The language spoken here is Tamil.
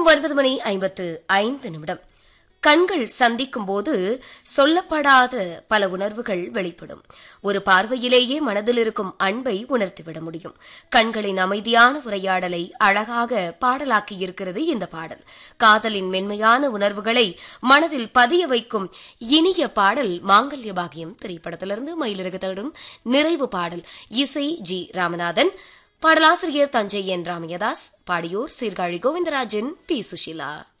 ஒன்பது மணி ஐம்பத்து ஐந்து நிமிடம் கண்கள் சந்திக்கும் போது சொல்லப்படாத பல உணர்வுகள் வெளிப்படும் ஒரு பார்வையிலேயே மனதில் இருக்கும் அன்பை உணர்த்திவிட முடியும் கண்களின் அமைதியான உரையாடலை அழகாக பாடலாக்கி இருக்கிறது இந்த பாடல் காதலின் மென்மையான உணர்வுகளை மனதில் பதிய வைக்கும் இனிய பாடல் மாங்கல்ய பாகியம் திரைப்படத்திலிருந்து மயிலிறகு தடும் நிறைவு பாடல் இசை ஜி ராமநாதன் பாடலாசிரியர் தஞ்சை என் ராமயதாஸ் பாடியோர் சீர்காழி கோவிந்தராஜன் பி சுஷிலா